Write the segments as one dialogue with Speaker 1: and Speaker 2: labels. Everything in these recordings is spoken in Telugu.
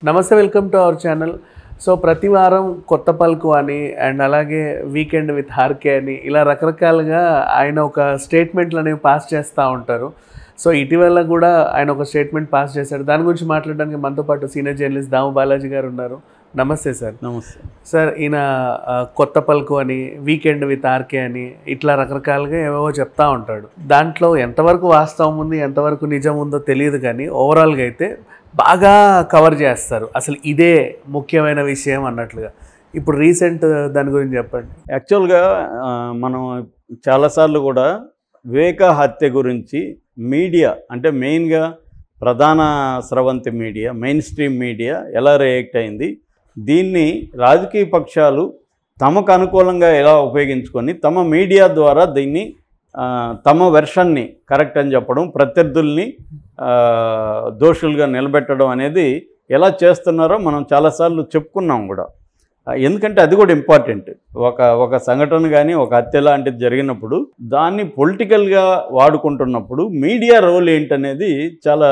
Speaker 1: నమస్తే welcome to our channel so ప్రతి వారం కొత్త పలుకు అని అండ్ అలాగే వీకెండ్ విత్ హార్కే అని ఇలా రకరకాలుగా ఆయన ఒక స్టేట్మెంట్లు అనేవి పాస్ చేస్తూ ఉంటారు సో ఇటీవల కూడా ఆయన ఒక స్టేట్మెంట్ పాస్ చేశారు దాని గురించి మాట్లాడడానికి మనతో పాటు సీనియర్ జర్నలిస్ట్ దాము బాలాజీ గారు ఉన్నారు నమస్తే సార్
Speaker 2: నమస్తే
Speaker 1: సార్ ఈయన ఆ, కొత్త పలుకు అని వీకెండ్ విత్ ఆర్కే అని ఇట్లా రకరకాలుగా ఏవేవో చెప్తా ఉంటాడు దాంట్లో ఎంతవరకు వాస్తవం ఉంది ఎంతవరకు నిజం ఉందో తెలియదు కానీ ఓవరాల్గా అయితే బాగా కవర్ చేస్తారు అసలు ఇదే ముఖ్యమైన విషయం అన్నట్లుగా ఇప్పుడు రీసెంట్ దాని గురించి చెప్పండి
Speaker 2: యాక్చువల్గా ఆ, మనం చాలాసార్లు కూడా వివేక హత్య గురించి మీడియా అంటే మెయిన్గా ప్రధాన స్రవంతి మీడియా మెయిన్ స్ట్రీమ్ మీడియా ఎలా రియాక్ట్ అయింది దీన్ని రాజకీయ పక్షాలు తమకు అనుకూలంగా ఎలా ఉపయోగించుకొని తమ మీడియా ద్వారా దీన్ని ఆ, తమ వెర్షన్ని కరెక్ట్ అని చెప్పడం ప్రత్యర్థుల్ని ఆ, దోషులుగా నిలబెట్టడం అనేది ఎలా చేస్తున్నారో మనం చాలాసార్లు చెప్పుకున్నాం కూడా ఆ, ఎందుకంటే అది కూడా ఇంపార్టెంట్ ఒక ఒక సంఘటన కానీ ఒక హత్య లాంటిది జరిగినప్పుడు దాన్ని పొలిటికల్గా వాడుకుంటున్నప్పుడు మీడియా రోల్ ఏంటనేది చాలా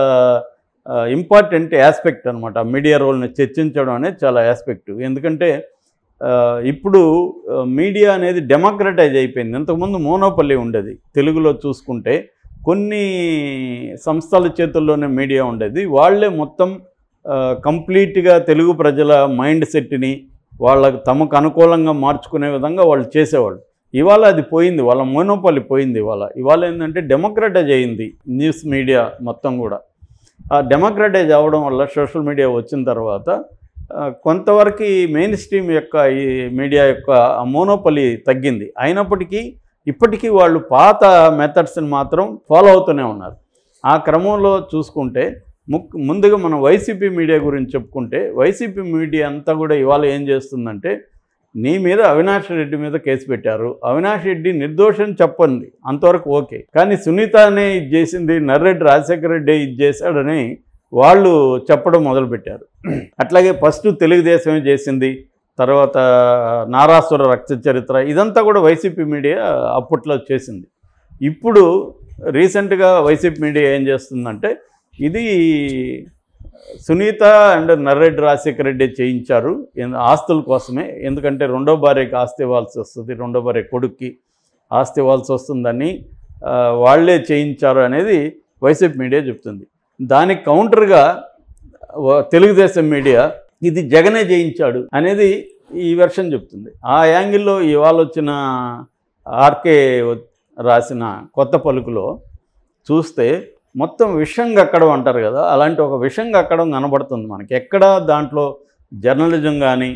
Speaker 2: ఇంపార్టెంట్ ఆస్పెక్ట్ అనమాట మీడియా రోల్ని చర్చించడం అనేది చాలా ఆస్పెక్ట్ ఎందుకంటే ఆ, ఇప్పుడు మీడియా అనేది డెమోక్రటైజ్ అయిపోయింది ఇంతకుముందు మోనోపల్లి ఉండేది తెలుగులో చూసుకుంటే కొన్ని సంస్థల చేతుల్లోనే మీడియా ఉండేది వాళ్ళే మొత్తం ఆ, కంప్లీట్గా తెలుగు ప్రజల మైండ్ సెట్ని వాళ్ళకు తమకు అనుకూలంగా మార్చుకునే విధంగా వాళ్ళు చేసేవాళ్ళు ఇవాళ అది పోయింది వాళ్ళ మోనోపల్లి పోయింది ఇవాళ ఇవాళ ఏంటంటే డెమోక్రటైజ్ అయింది న్యూస్ మీడియా మొత్తం కూడా ఆ డెమోక్రటైజ్ అవ్వడం వల్ల సోషల్ మీడియా వచ్చిన తర్వాత ఆ, కొంతవరకు ఈ మెయిన్ స్ట్రీమ్ యొక్క ఈ మీడియా యొక్క మోనోపలి తగ్గింది అయినప్పటికీ ఇప్పటికీ వాళ్ళు పాత మెథడ్స్ని మాత్రం ఫాలో అవుతూనే ఉన్నారు ఆ క్రమంలో చూసుకుంటే ముక్ ముందుగా మనం వైసీపీ మీడియా గురించి చెప్పుకుంటే వైసీపీ మీడియా అంతా కూడా ఇవాళ ఏం చేస్తుందంటే నీ మీద అవినాష్ రెడ్డి మీద కేసు పెట్టారు అవినాష్ రెడ్డి నిర్దోషం చెప్పండి అంతవరకు ఓకే కానీ సునీతనే ఇది చేసింది నర్రెడ్డి రాజశేఖర రెడ్డి ఇది చేశాడని వాళ్ళు చెప్పడం మొదలుపెట్టారు అట్లాగే ఫస్ట్ తెలుగుదేశమే చేసింది తర్వాత నారాసుర రక్త చరిత్ర ఇదంతా కూడా వైసీపీ మీడియా అప్పట్లో చేసింది ఇప్పుడు రీసెంట్గా వైసీపీ మీడియా ఏం చేస్తుందంటే ఇది సునీత అండ్ నర్రెడ్డి రాజశేఖర రెడ్డి చేయించారు ఎన్- ఆస్తుల కోసమే ఎందుకంటే రెండో భార్యకి ఆస్తి ఇవ్వాల్సి వస్తుంది రెండో భార్య కొడుక్కి ఆస్తి ఇవ్వాల్సి వస్తుందని ఆ, వాళ్ళే చేయించారు అనేది వైసీపీ మీడియా చెప్తుంది దానికి కౌంటర్గా వ- తెలుగుదేశం మీడియా ఇది జగనే చేయించాడు అనేది ఈ వెర్షన్ చెప్తుంది ఆ యాంగిల్లో ఇవాళ వచ్చిన ఆర్కే వ- రాసిన కొత్త పలుకులో చూస్తే మొత్తం విషం కక్కడం అంటారు కదా అలాంటి ఒక విషం కక్కడం కనబడుతుంది మనకి ఎక్కడ దాంట్లో జర్నలిజం కానీ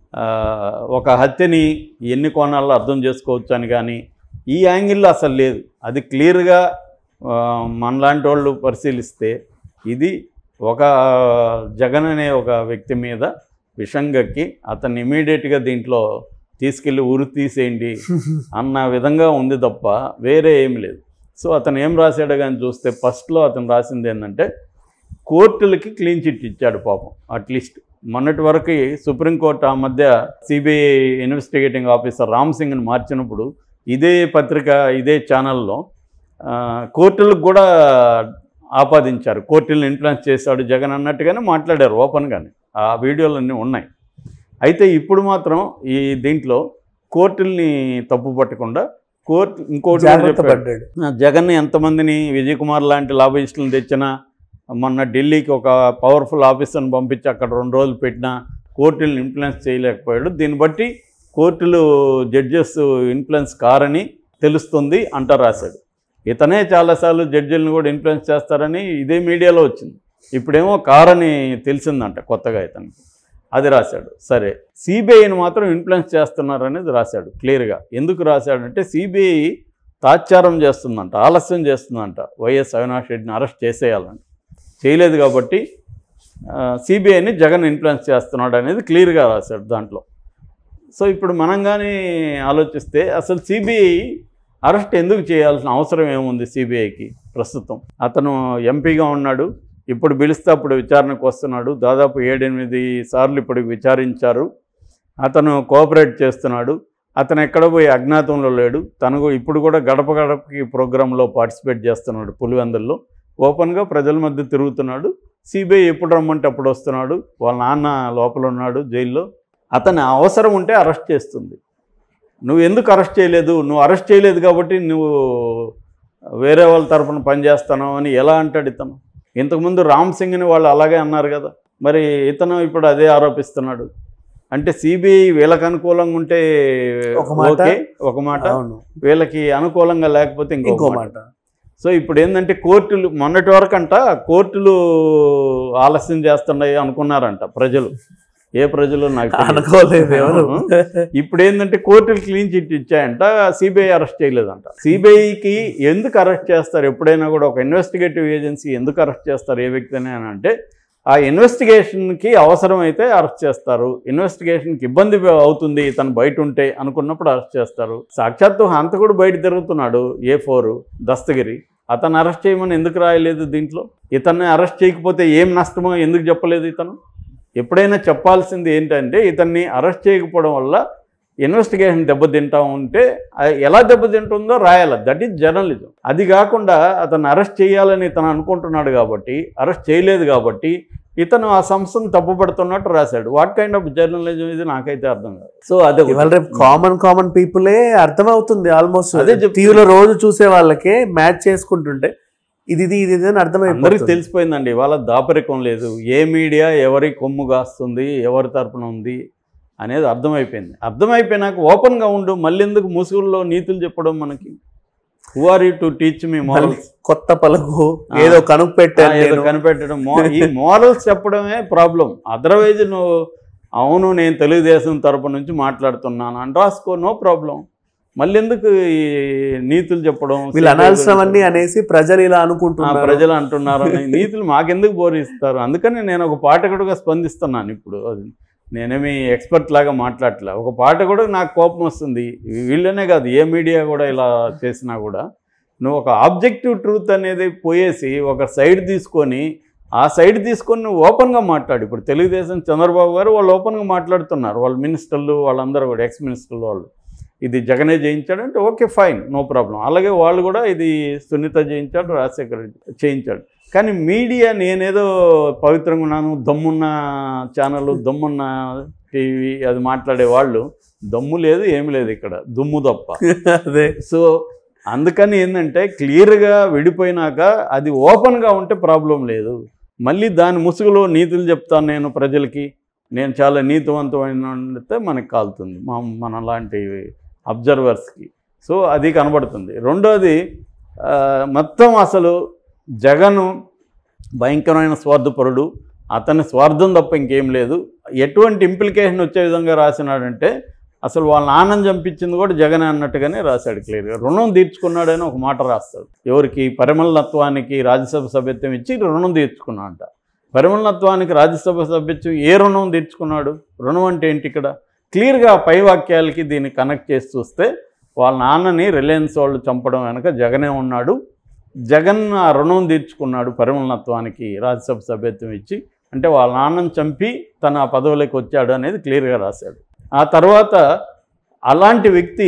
Speaker 2: ఒక హత్యని ఎన్ని కోణాల్లో అర్థం చేసుకోవచ్చు అని కానీ ఈ యాంగిల్లో అసలు లేదు అది క్లియర్గా మనలాంటి వాళ్ళు పరిశీలిస్తే ఇది ఒక జగన్ అనే ఒక వ్యక్తి మీద విషం గక్కి అతన్ని ఇమీడియట్గా దీంట్లో తీసుకెళ్ళి ఉరి తీసేయండి అన్న విధంగా ఉంది తప్ప వేరే ఏం లేదు సో అతను ఏం రాశాడు కానీ చూస్తే ఫస్ట్లో అతను రాసింది ఏంటంటే కోర్టులకి క్లీన్ చిట్ ఇచ్చాడు పాపం అట్లీస్ట్ మొన్నటి వరకు సుప్రీంకోర్టు ఆ మధ్య సిబిఐ ఇన్వెస్టిగేటింగ్ ఆఫీసర్ రామ్ సింగ్ని మార్చినప్పుడు ఇదే పత్రిక ఇదే ఛానల్లో ఆ, కోర్టులకు కూడా ఆపాదించారు కోర్టులను ఇన్ఫ్లుయెన్స్ చేశాడు జగన్ అన్నట్టుగానే మాట్లాడారు ఓపెన్గానే ఆ వీడియోలన్నీ ఉన్నాయి అయితే ఇప్పుడు మాత్రం ఈ దీంట్లో కోర్టుల్ని తప్పు పట్టకుండా కోర్టు ఇంకోటి కూడా
Speaker 1: జాగ్రత్త
Speaker 2: చెప్పాడు.
Speaker 1: పడ్డాడు
Speaker 2: ఆ, జగన్ ఎంతమందిని విజయ్ కుమార్ లాంటి లాబయిస్టులను తెచ్చినా మొన్న ఢిల్లీకి ఒక పవర్ఫుల్ ఆఫీసర్ని పంపించి అక్కడ రెండు రోజులు పెట్టినా కోర్టులను ఇన్ఫ్లుయెన్స్ చేయలేకపోయాడు దీన్ని బట్టి కోర్టులు జడ్జెస్ ఇన్ఫ్లుయెన్స్ కారని తెలుస్తుంది అంట రాశాడు ఇతనే చాలాసార్లు జడ్జిలను కూడా ఇన్ఫ్లుయెన్స్ చేస్తారని ఇదే మీడియాలో వచ్చింది ఇప్పుడేమో కారని తెలిసిందంట కొత్తగా ఇతనికి అది రాశాడు సరే సిబిఐని మాత్రం ఇన్ఫ్లుయెన్స్ చేస్తున్నారు అనేది రాశాడు క్లియర్గా ఎందుకు రాశాడంటే సిబిఐ తాత్సారం చేస్తుందంట ఆలస్యం చేస్తుందంట వైఎస్ అవినాష్ రెడ్డిని అరెస్ట్ చేసేయాలంట చేయలేదు కాబట్టి సిబిఐని జగన్ ఇన్ఫ్లుయెన్స్ చేస్తున్నాడు అనేది క్లియర్గా రాశాడు దాంట్లో సో ఇప్పుడు మనం కానీ ఆలోచిస్తే అసలు సిబిఐ అరెస్ట్ ఎందుకు చేయాల్సిన అవసరం ఏముంది సిబిఐకి ప్రస్తుతం అతను ఎంపీగా ఉన్నాడు ఇప్పుడు పిలిస్తే అప్పుడు విచారణకు వస్తున్నాడు దాదాపు ఏడెనిమిది సార్లు ఇప్పుడు విచారించారు అతను కోఆపరేట్ చేస్తున్నాడు అతను ఎక్కడ పోయి అజ్ఞాతంలో లేడు తను కూడా- ఇప్పుడు కూడా గడప గడపకి ప్రోగ్రాంలో పార్టిసిపేట్ చేస్తున్నాడు పులివెందుల్లో ఓపెన్గా ప్రజల మధ్య తిరుగుతున్నాడు సిబిఐ ఎప్పుడు రమ్మంటే అప్పుడు వస్తున్నాడు వాళ్ళ నాన్న లోపల ఉన్నాడు జైల్లో అతని అవసరం ఉంటే అరెస్ట్ చేస్తుంది నువ్వు ఎందుకు అరెస్ట్ చేయలేదు నువ్వు అరెస్ట్ చేయలేదు కాబట్టి నువ్వు వేరే వాళ్ళ తరపున పనిచేస్తాను అని ఎలా అంటాడు ఇతను ఇంతకుముందు రామ్ సింగ్ని వాళ్ళు అలాగే అన్నారు కదా మరి ఇతను ఇప్పుడు అదే ఆరోపిస్తున్నాడు అంటే సిబిఐ వీళ్ళకి అనుకూలంగా ఉంటే
Speaker 1: ఒక మాట.
Speaker 2: ఓకే ఒక మాట
Speaker 1: అవును
Speaker 2: వీళ్ళకి అనుకూలంగా లేకపోతే ఇంకో
Speaker 1: ఇంకో
Speaker 2: మాట
Speaker 1: మాట
Speaker 2: సో ఇప్పుడు ఏంటంటే కోర్టులు మొన్నటి వరకు అంట కోర్టులు ఆలస్యం చేస్తున్నాయి అనుకున్నారంట ప్రజలు ఏ ప్రజలు నాకు తెలియదు.
Speaker 1: అనుకోలేదు ఎవరు
Speaker 2: ఇప్పుడు ఏంటంటే కోర్టులు క్లీన్ చిట్ ఇచ్చాయంట సిబిఐ అరెస్ట్ చేయలేదంట సిబిఐకి ఎందుకు అరెస్ట్ చేస్తారు ఎప్పుడైనా కూడా ఒక ఇన్వెస్టిగేటివ్ ఏజెన్సీ ఎందుకు అరెస్ట్ చేస్తారు ఏ వ్యక్తిని అని అంటే ఆ ఇన్వెస్టిగేషన్కి అవసరమైతే అరెస్ట్ చేస్తారు ఇన్వెస్టిగేషన్కి ఇబ్బంది అవుతుంది ఇతను బయట ఉంటే అనుకున్నప్పుడు అరెస్ట్ చేస్తారు సాక్షాత్తు హంతకుడు బయట తిరుగుతున్నాడు ఏ ఫోర్ దస్తగిరి అతను అరెస్ట్ చేయమని ఎందుకు రాయలేదు దీంట్లో ఇతన్ని అరెస్ట్ చేయకపోతే ఏం నష్టమో ఎందుకు చెప్పలేదు ఇతను ఎప్పుడైనా చెప్పాల్సింది ఏంటంటే ఇతన్ని అరెస్ట్ చేయకపోవడం వల్ల ఇన్వెస్టిగేషన్ దెబ్బతింటా ఉంటే అది ఎలా దెబ్బతింటుందో రాయాలి దట్ ఈజ్ జర్నలిజం అది కాకుండా అతను అరెస్ట్ చేయాలని ఇతను అనుకుంటున్నాడు కాబట్టి అరెస్ట్ చేయలేదు కాబట్టి ఇతను ఆ సంస్థను తప్పుపడుతున్నట్టు రాశాడు వాట్ కైండ్ ఆఫ్ జర్నలిజం ఇది నాకైతే అర్థం కాదు సో అదే
Speaker 1: ఇవాళ రేపు కామన్ కామన్ పీపులే అర్థమవుతుంది ఆల్మోస్ట్
Speaker 2: అదే చెప్తున్నా.
Speaker 1: టీవీలో రోజు చూసే వాళ్ళకే మ్యాచ్ చేసుకుంటుంటే ఇది ఇది ఇది ఇది అని
Speaker 2: అందరికి
Speaker 1: అర్థమైపోతుంది
Speaker 2: తెలిసిపోయిందండి ఇవాళ దాపరికం లేదు ఏ మీడియా ఎవరి కొమ్ము కాస్తుంది ఎవరి తరపున ఉంది అనేది అర్థమైపోయింది అర్థమైపోయినాక ఓపెన్గా ఉండు మళ్ళీ ఎందుకు ముసుగుల్లో నీతులు చెప్పడం మనకి who are you to teach me
Speaker 1: మళ్ళీ
Speaker 2: మోరల్స్
Speaker 1: కొత్త పలుకు
Speaker 2: ఆ.
Speaker 1: ఏదో కనుక పెట్టాను
Speaker 2: ఏదో
Speaker 1: నేను.
Speaker 2: కనిపెట్టడం మో- ఈ మోరల్స్ చెప్పడమే ప్రాబ్లం అదర్వైజ్ నువ్వు అవును నేను తెలుగుదేశం తరపు నుంచి మాట్లాడుతున్నాను అని రాసుకో నో ప్రాబ్లం మళ్ళీ ఎందుకు ఈ నీతులు చెప్పడం
Speaker 1: వీళ్ళు అనాల్సినవన్నీ అనేసి ప్రజలు ఇలా
Speaker 2: ఆ,
Speaker 1: అనుకుంటున్నారు
Speaker 2: ప్రజలు అంటున్నారు అని నీతులు మాకెందుకు బోధిస్తారు అందుకని నేను ఒక పాఠకుడుగా స్పందిస్తున్నాను ఇప్పుడు అది నేనేమి ఎక్స్పర్ట్ లాగా మాట్లాడలే ఒక పాఠకుడు నాకు కోపం వస్తుంది వీళ్ళనే కాదు ఏ మీడియా కూడా ఇలా చేసినా కూడా నువ్వు ఒక ఆబ్జెక్టివ్ ట్రూత్ అనేది పోయేసి ఒక సైడ్ తీసుకొని ఆ సైడ్ తీసుకొని నువ్వు ఓపెన్గా మాట్లాడు ఇప్పుడు తెలుగుదేశం చంద్రబాబు గారు వాళ్ళు ఓపెన్గా మాట్లాడుతున్నారు వాళ్ళ మినిస్టర్లు వాళ్ళందరూ కూడా ఎక్స్ మినిస్టర్లు వాళ్ళు ఇది జగనే జయించాడు అంటే ఓకే ఫైన్ నో ప్రాబ్లం అలాగే వాళ్ళు కూడా ఇది సునీత జయించాడు రాజశేఖర్ రెడ్డి చేయించాడు కానీ మీడియా నేనేదో పవిత్రంగా ఉన్నాను దమ్మున్న ఛానల్ దమ్మున్న టీవీ అది మాట్లాడే వాళ్ళు దమ్ము లేదు ఏమి లేదు ఇక్కడ దుమ్ము తప్ప
Speaker 1: అదే
Speaker 2: సో అందుకని ఏంటంటే క్లియర్గా విడిపోయినాక అది ఓపెన్గా ఉంటే ప్రాబ్లం లేదు మళ్ళీ దాని ముసుగులో నీతులు చెప్తాను నేను ప్రజలకి నేను చాలా నీతివంతమైన అంటే మనకి కాలుతుంది మా మన లాంటి అబ్జర్వర్స్కి సో అది కనబడుతుంది రెండోది ఆ, మొత్తం అసలు జగను భయంకరమైన స్వార్థపరుడు అతని స్వార్థం తప్ప ఇంకేం లేదు ఎటువంటి ఇంప్లికేషన్ వచ్చే విధంగా రాసినాడంటే అసలు వాళ్ళ నాన్నని చంపించింది కూడా జగన్ అన్నట్టుగానే రాశాడు క్లియర్గా రుణం తీర్చుకున్నాడని ఒక మాట రాస్తాడు ఎవరికి పరిమళనత్వానికి రాజ్యసభ సభ్యత్వం ఇచ్చి రుణం తీర్చుకున్నాడంట పరిమళనత్వానికి రాజ్యసభ సభ్యత్వం ఏ రుణం తీర్చుకున్నాడు రుణం అంటే ఏంటి ఇక్కడ క్లియర్గా పై వాక్యాలకి దీన్ని కనెక్ట్ చేసి చూస్తే వాళ్ళ నాన్నని రిలయన్స్ వాళ్ళు చంపడం వెనక జగనే ఉన్నాడు జగన్ ఆ రుణం తీర్చుకున్నాడు పరిమళనత్వానికి రాజ్యసభ సభ్యత్వం ఇచ్చి అంటే వాళ్ళ నాన్నని చంపి తన ఆ పదవిలోకి వచ్చాడు అనేది క్లియర్గా రాశాడు ఆ తర్వాత అలాంటి వ్యక్తి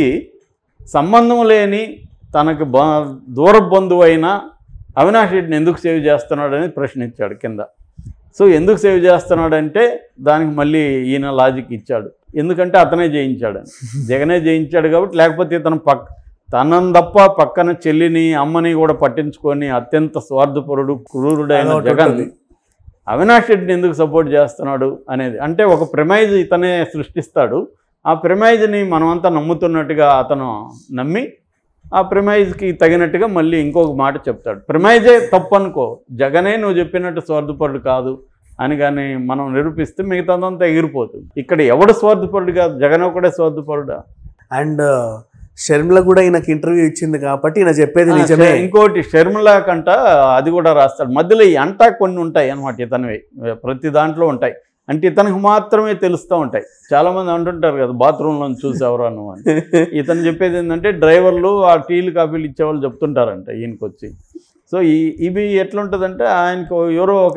Speaker 2: సంబంధం లేని తనకు బ దూర బంధువు అయిన అవినాష్ రెడ్డిని ఎందుకు సేవ్ చేస్తున్నాడు అనేది ప్రశ్నించాడు కింద సో ఎందుకు సేవ్ చేస్తున్నాడంటే దానికి మళ్ళీ ఈయన లాజిక్ ఇచ్చాడు ఎందుకంటే అతనే జయించాడని జగనే జయించాడు కాబట్టి లేకపోతే ఇతను పక్ తనను తప్ప పక్కన చెల్లిని అమ్మని కూడా పట్టించుకొని అత్యంత స్వార్థపరుడు క్రూరుడైన
Speaker 1: అదొకటి
Speaker 2: జగన్
Speaker 1: ఉంటుంది.
Speaker 2: అవినాష్ రెడ్డిని ఎందుకు సపోర్ట్ చేస్తున్నాడు అనేది అంటే ఒక ప్రిమైజ్ ఇతనే సృష్టిస్తాడు ఆ ప్రిమైజ్ని మనమంతా నమ్ముతున్నట్టుగా అతను నమ్మి ఆ ప్రిమైజ్కి తగినట్టుగా మళ్ళీ ఇంకొక మాట చెప్తాడు ప్రిమైజే తప్పు అనుకో జగనే నువ్వు చెప్పినట్టు స్వార్థపరుడు కాదు అని కానీ మనం నిరూపిస్తే మిగతాదంతా ఎగిరిపోతుంది ఇక్కడ ఎవడు స్వార్థపరుడు కాదు జగన్ ఒకడే స్వార్థపరుడా
Speaker 1: అండ్ షర్మిల కూడా ఈయనకి ఇంటర్వ్యూ ఇచ్చింది కాబట్టి ఈయన చెప్పేది
Speaker 2: ఆ,
Speaker 1: నిజమే
Speaker 2: ఇంకోటి షర్మిల కంట అది కూడా రాస్తాడు మధ్యలో ఈ అంటా కొన్ని ఉంటాయి అనమాట ఇతనివి ప్రతి దాంట్లో ఉంటాయి అంటే ఇతనికి మాత్రమే తెలుస్తూ ఉంటాయి చాలా మంది అంటుంటారు కదా బాత్రూంలో చూసేవరా నువ్వు అని ఇతను చెప్పేది ఏంటంటే డ్రైవర్లు ఆ టీలు కాఫీలు ఇచ్చేవాళ్ళు చెప్తుంటారంట ఈయనకి వచ్చి సో ఈ ఇవి ఎట్లుంటుందంటే ఆయనకు ఎవరో ఒక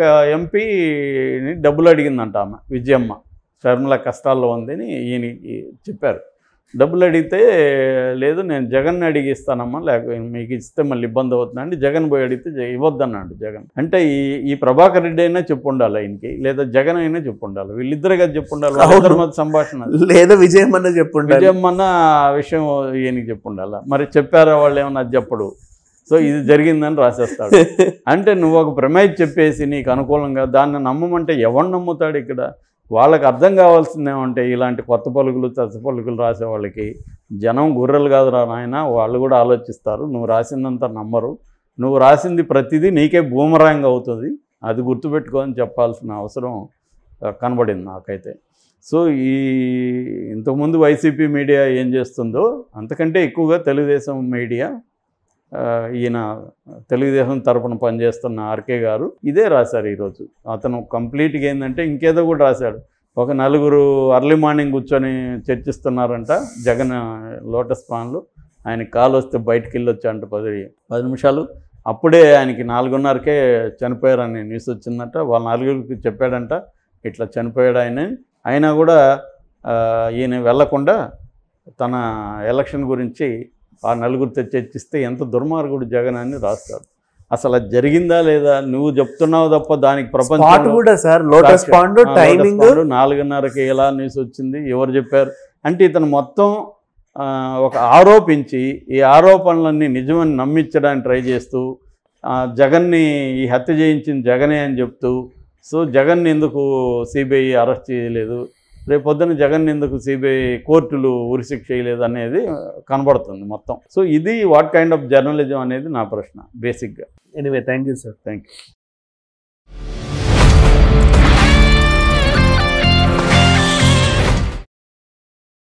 Speaker 2: ఎంపీని డబ్బులు అడిగిందంట ఆమె విజయమ్మ షర్మిల కష్టాల్లో ఉందని ఈయన చెప్పారు డబ్బులు అడిగితే లేదు నేను జగన్ అడిగి ఇస్తానమ్మా లేక మీకు ఇస్తే మళ్ళీ ఇబ్బంది అవుతుంది అంటే జగన్ పోయి అడిగితే జ- ఇవ్వద్దన్నాడు జగన్ అంటే ఈ ఈ ప్రభాకర్ రెడ్డి అయినా చెప్పు ఉండాలి ఆయనకి లేదా జగన్ అయినా చెప్పు ఉండాలి వీళ్ళిద్దరే కదా చెప్పు ఉండాలి వాళ్ళిద్దరి
Speaker 1: అవును.
Speaker 2: మధ్య సంభాషణ అది.
Speaker 1: లేదా విజయం అన్న చెప్పుండాలి
Speaker 2: విజయమ్మన్న ఆ విషయం ఈయనకి చెప్పు ఉండాలి మరి చెప్పారా వాళ్ళు ఏమన్నా అది చెప్పడు సో ఇది జరిగిందని రాసేస్తాడు అంటే నువ్వు ఒక ప్రమేయం చెప్పేసి నీకు అనుకూలంగా దాన్ని నమ్మమంటే ఎవడు నమ్ముతాడు ఇక్కడ వాళ్ళకి అర్థం కావాల్సింది ఏమంటే ఇలాంటి కొత్త పలుకులు తత్త పలుకులు రాసే వాళ్ళకి జనం గొర్రెలు కాదురా నాయన వాళ్ళు కూడా ఆలోచిస్తారు నువ్వు రాసిందంతా నమ్మరు నువ్వు రాసింది ప్రతిదీ నీకే బూమరాంగ్ అవుతుంది అది గుర్తుపెట్టుకో అని చెప్పాల్సిన అవసరం ఆ, కనబడింది నాకైతే సో ఈ ఇంతకుముందు వైసీపీ మీడియా ఏం చేస్తుందో అంతకంటే ఎక్కువగా తెలుగుదేశం మీడియా ఆ, ఈయన తెలుగుదేశం తరపున పనిచేస్తున్న ఆర్కే గారు ఇదే రాశారు ఈరోజు అతను కంప్లీట్గా ఏంటంటే ఇంకేదో కూడా రాశాడు ఒక నలుగురు అర్లీ మార్నింగ్ కూర్చొని చర్చిస్తున్నారంట జగన్ లోటస్ పాన్లు ఆయనకి కాలు వస్తే బయటికి వెళ్ళొచ్చంట పది పది నిమిషాలు అప్పుడే ఆయనకి నాలుగున్నరకే చనిపోయారని న్యూస్ వచ్చిందంట వాళ్ళ నలుగురికి చెప్పాడంట ఇట్లా చనిపోయాడు ఆయన అయినా కూడా ఆ, ఈయన వెళ్లకుండా తన ఎలక్షన్ గురించి ఆ నలుగురితో చర్చిస్తే ఎంత దుర్మార్గుడు జగన్ అని రాస్తాడు అసలు అది జరిగిందా లేదా నువ్వు చెప్తున్నావు తప్ప దానికి
Speaker 1: స్పాట్
Speaker 2: ప్రపంచం
Speaker 1: కూడా సార్ లోటస్ పాండ్ టైమింగ్
Speaker 2: నాలుగున్నరకి ఎలా న్యూస్ వచ్చింది ఎవరు చెప్పారు అంటే ఇతను మొత్తం ఆ, ఒక ఆరోపించి ఈ ఆరోపణలన్నీ నిజమని నమ్మించడానికి ట్రై చేస్తూ ఆ, జగన్ని ఈ హత్య చేయించింది జగనే అని చెప్తూ సో జగన్ ఎందుకు సిబిఐ అరెస్ట్ చేయలేదు రేపు పొద్దున్న జగన్ ఎందుకు సిబిఐ కోర్టులు ఉరిశిక్ష చేయలేదు అనేది కనబడుతుంది మొత్తం సో ఇది వాట్ కైండ్ ఆఫ్ జర్నలిజం అనేది నా ప్రశ్న బేసిక్గా
Speaker 1: anyway thank you sir
Speaker 2: thank you